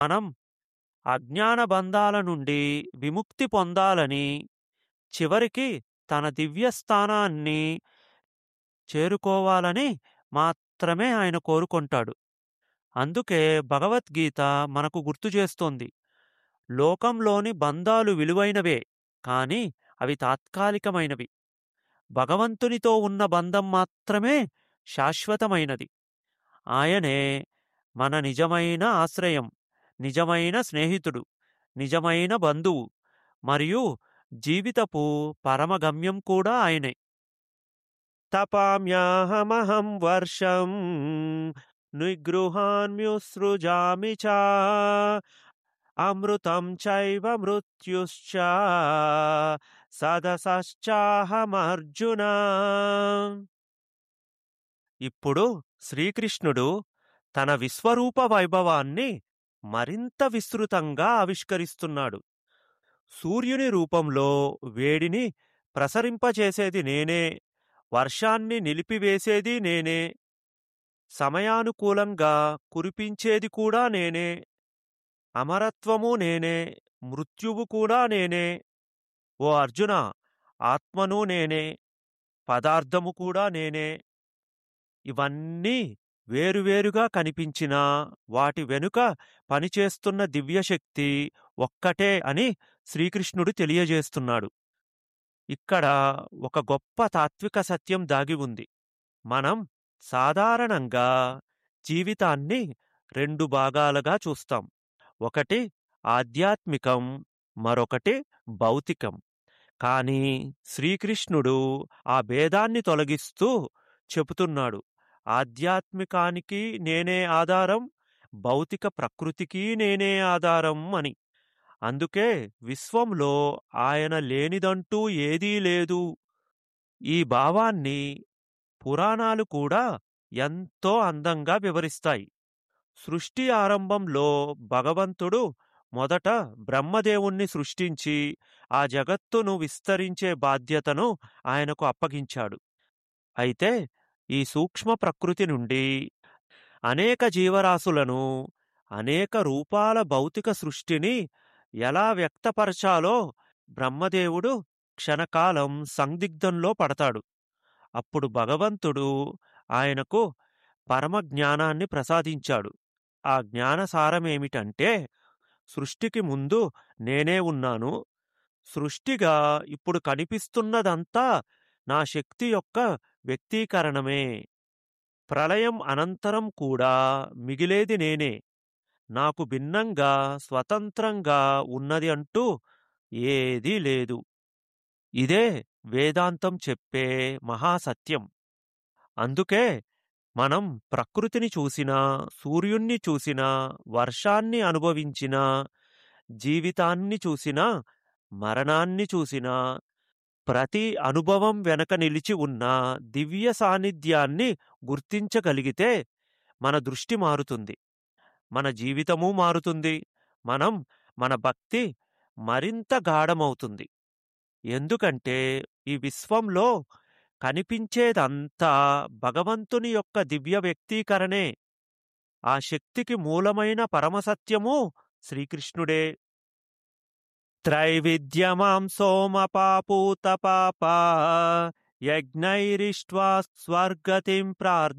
మనం అజ్ఞాన బంధాల నుండి విముక్తి పొందాలని చివరికి తన దివ్య స్థానాన్ని చేరుకోవాలని మాత్రమే ఆయన కోరుకుంటాడు అందుకే భగవద్గీత మనకు గుర్తు చేస్తోంది లోకంలోని బంధాలు విలువైనవే కాని అవి తాత్కాలికమైనవి భగవంతునితో ఉన్న బంధం మాత్రమే శాశ్వతమైనది ఆయనే మన నిజమైన ఆశ్రయం నిజమైన స్నేహితుడు నిజమైన బంధువు మరియు జీవితపు పరమగమ్యం కూడా ఆయనే తపామ్యాహమహం వర్షం నిగృహాన్మ్యుసృజామి చ అమృతం చైవ మృత్యుశ్చ సదసశ్చాహమర్జున ఇప్పుడు శ్రీకృష్ణుడు తన విశ్వరూప వైభవాన్ని మరింత విస్తృతంగా ఆవిష్కరిస్తున్నాడు సూర్యుని రూపంలో వేడిని ప్రసరింపచేసేది నేనే వర్షాన్ని నిలిపివేసేది నేనే సమయానుకూలంగా కురిపించేది కూడా నేనే అమరత్వము నేనే మృత్యువు కూడా నేనే ఓ అర్జున ఆత్మను నేనే పదార్థము కూడా నేనే ఇవన్నీ వేరువేరుగా కనిపించినా వాటి వెనుక పనిచేస్తున్న దివ్యశక్తి ఒక్కటే అని శ్రీకృష్ణుడు తెలియజేస్తున్నాడు ఇక్కడ ఒక గొప్ప తాత్విక సత్యం దాగి ఉంది మనం సాధారణంగా జీవితాన్ని రెండు భాగాలుగా చూస్తాం ఒకటి ఆధ్యాత్మికం మరొకటి భౌతికం కానీ శ్రీకృష్ణుడు ఆ భేదాన్ని తొలగిస్తూ చెబుతున్నాడు ఆధ్యాత్మికానికి నేనే ఆధారం భౌతిక ప్రకృతికి నేనే ఆధారం అని అందుకే విశ్వంలో ఆయన లేనిదంటూ ఏదీ లేదు ఈ భావాన్ని పురాణాలు కూడా ఎంతో అందంగా వివరిస్తాయి సృష్టి ఆరంభంలో భగవంతుడు మొదట బ్రహ్మదేవుణ్ణి సృష్టించి ఆ జగత్తును విస్తరించే బాధ్యతను ఆయనకు అప్పగించాడు అయితే ఈ సూక్ష్మ ప్రకృతి నుండి అనేక జీవరాశులను అనేక రూపాల భౌతిక సృష్టిని ఎలా వ్యక్తపరచాలో బ్రహ్మదేవుడు క్షణకాలం సందిగ్ధంలో పడతాడు అప్పుడు భగవంతుడు ఆయనకు పరమ జ్ఞానాన్ని ప్రసాదించాడు ఆ జ్ఞానసారమేమిటంటే సృష్టికి ముందు నేనే ఉన్నాను సృష్టిగా ఇప్పుడు కనిపిస్తున్నదంతా నా శక్తి యొక్క వ్యక్తీకరణమే ప్రళయం అనంతరం కూడా మిగిలేది నేనే నాకు భిన్నంగా స్వతంత్రంగా ఉన్నది అంటూ ఏదీ లేదు ఇదే వేదాంతం చెప్పే మహాసత్యం అందుకే మనం ప్రకృతిని చూసినా సూర్యుణ్ణి చూసినా వర్షాన్ని అనుభవించినా జీవితాన్ని చూసినా మరణాన్ని చూసినా ప్రతి అనుభవం వెనక నిలిచి ఉన్న దివ్య సాన్నిధ్యాన్ని గుర్తించగలిగితే మన దృష్టి మారుతుంది మన జీవితము మారుతుంది మనం మన భక్తి మరింత గాఢమవుతుంది ఎందుకంటే ఈ విశ్వంలో కనిపించేదంతా భగవంతుని యొక్క దివ్య వ్యక్తీకరణే ఆ శక్తికి మూలమైన పరమసత్యము శ్రీకృష్ణుడే త్రైవిద్యమాం సోమపాపూత పాప యజ్ఞైరిష్ట్వా స్వర్గతిం ప్రార్థ